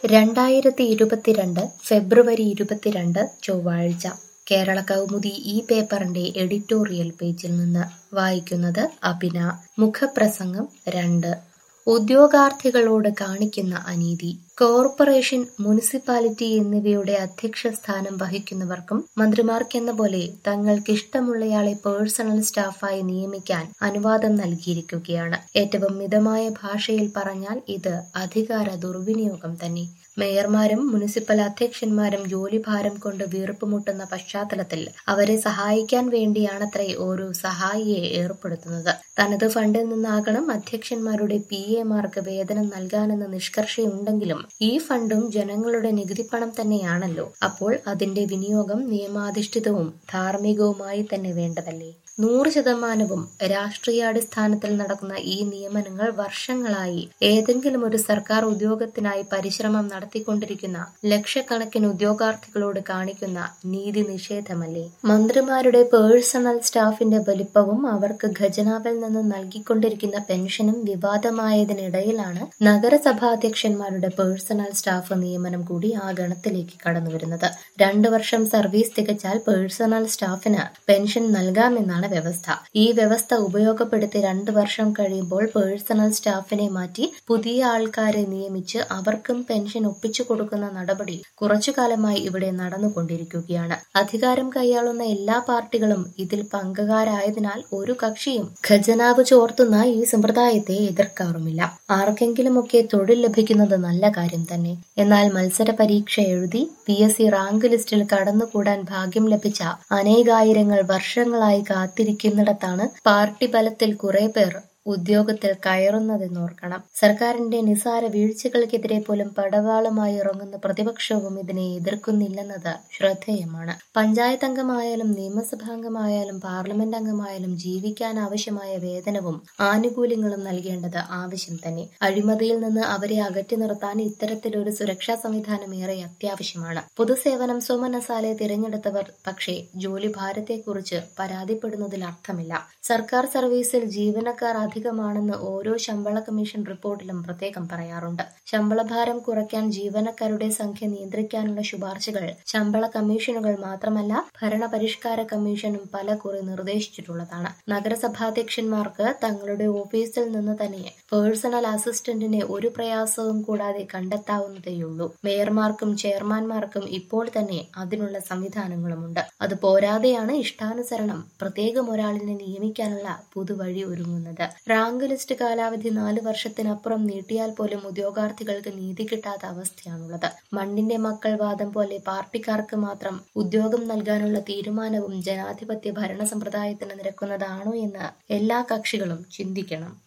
രണ്ടായിരത്തി ഇരുപത്തിരണ്ട് ഫെബ്രുവരി ഇരുപത്തിരണ്ട് ചൊവ്വാഴ്ച കേരള കൗമുദി ഈ പേപ്പറിന്റെ എഡിറ്റോറിയൽ പേജിൽ നിന്ന് വായിക്കുന്നത് അഭിന മുഖപ്രസംഗം രണ്ട് ഉദ്യോഗാർത്ഥികളോട് കാണിക്കുന്ന അനീതി കോർപ്പറേഷൻ മുനിസിപ്പാലിറ്റി എന്നിവയുടെ അധ്യക്ഷ സ്ഥാനം വഹിക്കുന്നവർക്കും മന്ത്രിമാർക്കെന്ന പോലെ തങ്ങൾക്കിഷ്ടമുള്ളയാളെ പേഴ്സണൽ സ്റ്റാഫായി നിയമിക്കാൻ അനുവാദം നൽകിയിരിക്കുകയാണ് ഏറ്റവും മിതമായ ഭാഷയിൽ പറഞ്ഞാൽ ഇത് അധികാര ദുർവിനിയോഗം തന്നെ മേയർമാരും മുനിസിപ്പൽ അധ്യക്ഷന്മാരും ജോലിഭാരം കൊണ്ട് വീർപ്പുമുട്ടുന്ന പശ്ചാത്തലത്തിൽ അവരെ സഹായിക്കാൻ വേണ്ടിയാണത്രേ ഓരോ സഹായിയെ ഏർപ്പെടുത്തുന്നത് തനത് ഫണ്ടിൽ നിന്നാകണം അധ്യക്ഷന്മാരുടെ പി എമാർക്ക് വേതനം നൽകാനെന്ന നിഷ്കർഷയുണ്ടെങ്കിലും ഈ ഫണ്ടും ജനങ്ങളുടെ നികുതിപ്പണം തന്നെയാണല്ലോ അപ്പോൾ അതിന്റെ വിനിയോഗം നിയമാധിഷ്ഠിതവും ധാർമ്മികവുമായി തന്നെ വേണ്ടതല്ലേ നൂറ് ശതമാനവും രാഷ്ട്രീയാടിസ്ഥാനത്തിൽ നടക്കുന്ന ഈ നിയമനങ്ങൾ വർഷങ്ങളായി ഏതെങ്കിലും ഒരു സർക്കാർ ഉദ്യോഗത്തിനായി പരിശ്രമം നടത്തിക്കൊണ്ടിരിക്കുന്ന ലക്ഷക്കണക്കിന് ഉദ്യോഗാർത്ഥികളോട് കാണിക്കുന്ന നീതി നിഷേധമല്ലേ മന്ത്രിമാരുടെ പേഴ്സണൽ സ്റ്റാഫിന്റെ വലിപ്പവും അവർക്ക് ഖജനാവിൽ നിന്ന് നൽകിക്കൊണ്ടിരിക്കുന്ന പെൻഷനും വിവാദമായതിനിടയിലാണ് നഗരസഭാധ്യക്ഷന്മാരുടെ പേഴ്സണൽ സ്റ്റാഫ് നിയമനം കൂടി ആ ഗണത്തിലേക്ക് കടന്നുവരുന്നത് രണ്ടു വർഷം സർവീസ് തികച്ചാൽ പേഴ്സണൽ സ്റ്റാഫിന് പെൻഷൻ നൽകാമെന്നാണ് വ്യവസ്ഥ ഈ വ്യവസ്ഥ ഉപയോഗപ്പെടുത്തി രണ്ടു വർഷം കഴിയുമ്പോൾ പേഴ്സണൽ സ്റ്റാഫിനെ മാറ്റി പുതിയ ആൾക്കാരെ നിയമിച്ച് അവർക്കും പെൻഷൻ ഒപ്പിച്ചു കൊടുക്കുന്ന നടപടി കുറച്ചു കാലമായി ഇവിടെ നടന്നുകൊണ്ടിരിക്കുകയാണ് അധികാരം കൈയാളുന്ന എല്ലാ പാർട്ടികളും ഇതിൽ പങ്കുകാരായതിനാൽ ഒരു കക്ഷിയും ഖജനാവ് ചോർത്തുന്ന ഈ സമ്പ്രദായത്തെ എതിർക്കാറുമില്ല ആർക്കെങ്കിലുമൊക്കെ തൊഴിൽ ലഭിക്കുന്നത് നല്ല കാര്യം തന്നെ എന്നാൽ മത്സര പരീക്ഷ എഴുതി പി എസ് സി റാങ്ക് ലിസ്റ്റിൽ കടന്നുകൂടാൻ ഭാഗ്യം ലഭിച്ച അനേകായിരങ്ങൾ വർഷങ്ങളായി കാത്തിരിക്കുന്നിടത്താണ് പാർട്ടി ബലത്തിൽ കുറെ പേർ ഉദ്യോഗത്തിൽ കയറുന്നതെന്നോർക്കണം സർക്കാരിന്റെ നിസാര വീഴ്ചകൾക്കെതിരെ പോലും പടവാളുമായി ഇറങ്ങുന്ന പ്രതിപക്ഷവും ഇതിനെ എതിർക്കുന്നില്ലെന്നത് ശ്രദ്ധേയമാണ് പഞ്ചായത്ത് അംഗമായാലും നിയമസഭാംഗമായാലും പാർലമെന്റ് അംഗമായാലും ജീവിക്കാൻ ആവശ്യമായ വേതനവും ആനുകൂല്യങ്ങളും നൽകേണ്ടത് ആവശ്യം തന്നെ അഴിമതിയിൽ നിന്ന് അവരെ അകറ്റി നിർത്താൻ ഇത്തരത്തിലൊരു സുരക്ഷാ സംവിധാനം ഏറെ അത്യാവശ്യമാണ് പൊതുസേവനം സ്വമനസാലെ തിരഞ്ഞെടുത്തവർ പക്ഷേ ജോലി ഭാരത്തെക്കുറിച്ച് പരാതിപ്പെടുന്നതിൽ അർത്ഥമില്ല സർക്കാർ സർവീസിൽ ജീവനക്കാർ അധികമാണെന്ന് ഓരോ ശമ്പള കമ്മീഷൻ റിപ്പോർട്ടിലും പ്രത്യേകം പറയാറുണ്ട് ശമ്പളഭാരം കുറയ്ക്കാൻ ജീവനക്കാരുടെ സംഖ്യ നിയന്ത്രിക്കാനുള്ള ശുപാർശകൾ ശമ്പള കമ്മീഷനുകൾ മാത്രമല്ല ഭരണപരിഷ്കാര കമ്മീഷനും പല കുറി നിർദ്ദേശിച്ചിട്ടുള്ളതാണ് നഗരസഭാധ്യക്ഷന്മാർക്ക് തങ്ങളുടെ ഓഫീസിൽ നിന്ന് തന്നെ പേഴ്സണൽ അസിസ്റ്റന്റിനെ ഒരു പ്രയാസവും കൂടാതെ കണ്ടെത്താവുന്നതേയുള്ളൂ മേയർമാർക്കും ചെയർമാൻമാർക്കും ഇപ്പോൾ തന്നെ അതിനുള്ള സംവിധാനങ്ങളുമുണ്ട് അത് പോരാതെയാണ് ഇഷ്ടാനുസരണം പ്രത്യേകം ഒരാളിനെ നിയമിക്കാനുള്ള പുതുവഴി ഒരുങ്ങുന്നത് റാങ്ക് ലിസ്റ്റ് കാലാവധി നാല് വർഷത്തിനപ്പുറം നീട്ടിയാൽ പോലും ഉദ്യോഗാർത്ഥികൾക്ക് നീതി കിട്ടാത്ത അവസ്ഥയാണുള്ളത് മണ്ണിന്റെ മക്കൾ വാദം പോലെ പാർട്ടിക്കാർക്ക് മാത്രം ഉദ്യോഗം നൽകാനുള്ള തീരുമാനവും ജനാധിപത്യ ഭരണ സമ്പ്രദായത്തിന് നിരക്കുന്നതാണോ എന്ന് എല്ലാ കക്ഷികളും ചിന്തിക്കണം